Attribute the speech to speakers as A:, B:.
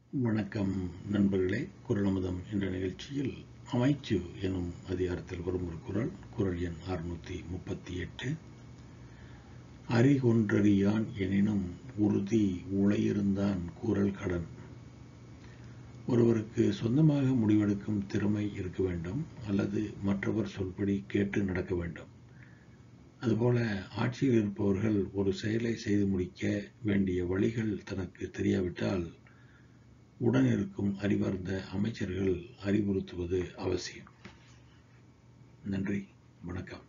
A: வணக்கம் நண்பர்களே குரலமுதம் என்ற நிகழ்ச்சியில் அமைச்சு எனும் அதிகாரத்தில் வரும் ஒரு குரல் குரல் எண் அறுநூத்தி முப்பத்தி எட்டு அறிகொன்றறியான் எனினும் உறுதி உளையிருந்தான் கூறல் கடன் ஒருவருக்கு சொந்தமாக முடிவெடுக்கும் திறமை இருக்க வேண்டும் அல்லது மற்றவர் சொல்படி கேட்டு நடக்க வேண்டும் அதுபோல ஆட்சியில் இருப்பவர்கள் ஒரு செயலை செய்து முடிக்க வேண்டிய வழிகள் தனக்கு தெரியாவிட்டால் உடன் இருக்கும் அறிவார்ந்த அமைச்சர்கள் அறிவுறுத்துவது அவசியம் நன்றி வணக்கம்